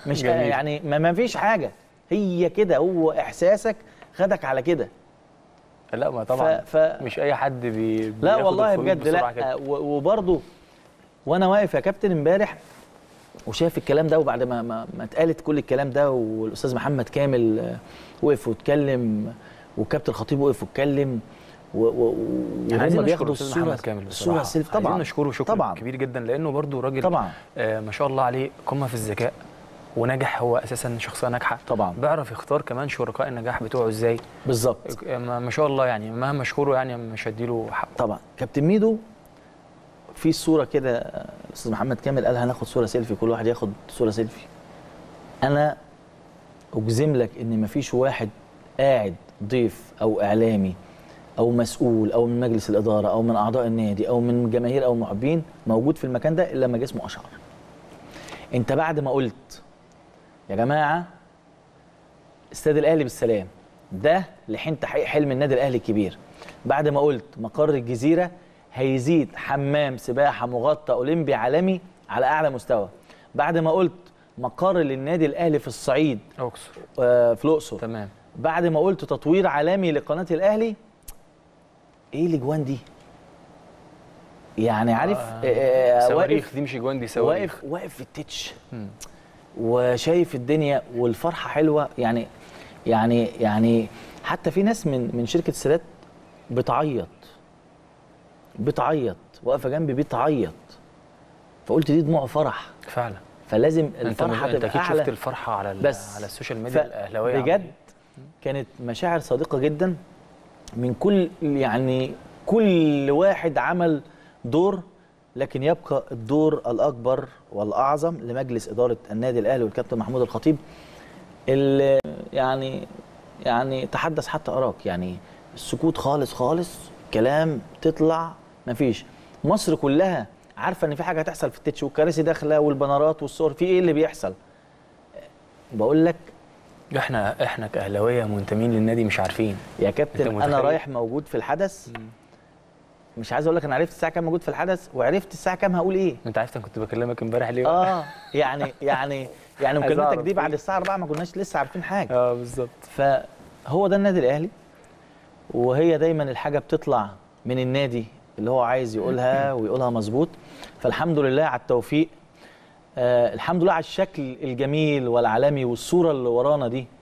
مش جميل. يعني ما, ما فيش حاجه هي كده هو احساسك خدك على كده لا ما طبعا ف- ف- مش اي حد بي لا بياخد والله الخروج بجد بسرعة لا كده. و- وبرضه وانا واقف يا كابتن امبارح وشايف الكلام ده وبعد ما ما, ما اتقالت كل الكلام ده والاستاذ محمد كامل آه، وقف واتكلم والكابتن الخطيب وقف واتكلم و- و- يعني عايزين وهم نشكر بياخدوا الاستاذ الصوره محمد كامل الصوره بصراحه السيلف طبعا عايزين نشكره شكر طبعا كبير جدا لانه برضو راجل طبعا آه ما شاء الله عليه قمه في الذكاء ونجح هو اساسا شخصيه ناجحه طبعا بيعرف يختار كمان شركاء النجاح بتوعه ازاي بالظبط ما ما شاء الله يعني مهما اشكره يعني مش هديله حقه طبعا كابتن ميدو في صوره كده آه، الاستاذ محمد كامل قال هناخد صوره سيلفي كل واحد ياخد صوره سيلفي انا اجزم لك ان مفيش واحد قاعد ضيف او اعلامي او مسؤول او من مجلس الاداره او من اعضاء النادي او من جماهير او محبين موجود في المكان ده الا لما جسمه اشعر انت بعد ما قلت يا جماعه استاد الاهلي بالسلام ده لحين تحقيق حلم النادي الاهلي الكبير بعد ما قلت مقر الجزيره هيزيد حمام سباحه مغطى اولمبي عالمي على اعلى مستوى بعد ما قلت مقر للنادي الاهلي في الصعيد اقصر آه، في الاقصر تمام بعد ما قلت تطوير عالمي لقناه الاهلي ايه الاجوان دي يعني عارف آه، آه، صواريخ واقف دي مش اجوان دي صواريخ واقف واقف في التتش مم. وشايف الدنيا والفرحه حلوه يعني يعني يعني حتى في ناس من من شركه السادات بتعيط بتعيط واقفه جنبي بتعيط فقلت دي دموع فرح فعلا فلازم انت الفرحه انت تبقى اكيد اعلى شفت الفرحه على ال- بس على السوشيال ميديا ف- الاهلاويه بجد كانت مشاعر صادقه جدا من كل يعني كل واحد عمل دور لكن يبقى الدور الاكبر والاعظم لمجلس اداره النادي الاهلي والكابتن محمود الخطيب اللي يعني يعني تحدث حتى اراك يعني السكوت خالص خالص كلام تطلع مفيش مصر كلها عارفه ان في حاجه هتحصل في التتش والكراسي داخله والبنرات والصور في ايه اللي بيحصل بقول لك احنا احنا كاهلاويه منتمين للنادي مش عارفين يا أنت كابتن انا متخيل؟ رايح موجود في الحدث مش عايز اقول لك انا عرفت الساعه كام موجود في الحدث وعرفت الساعه كام هقول ايه انت عارف انا كنت بكلمك امبارح ليه اه يعني يعني يعني عايز مكالمتك أعرف دي بعد إيه؟ الساعه 4 ما كناش لسه عارفين حاجه اه بالظبط فهو ده النادي الاهلي وهي دايما الحاجه بتطلع من النادي اللي هو عايز يقولها ويقولها مظبوط فالحمد لله على التوفيق آه الحمد لله على الشكل الجميل والعالمي والصوره اللي ورانا دي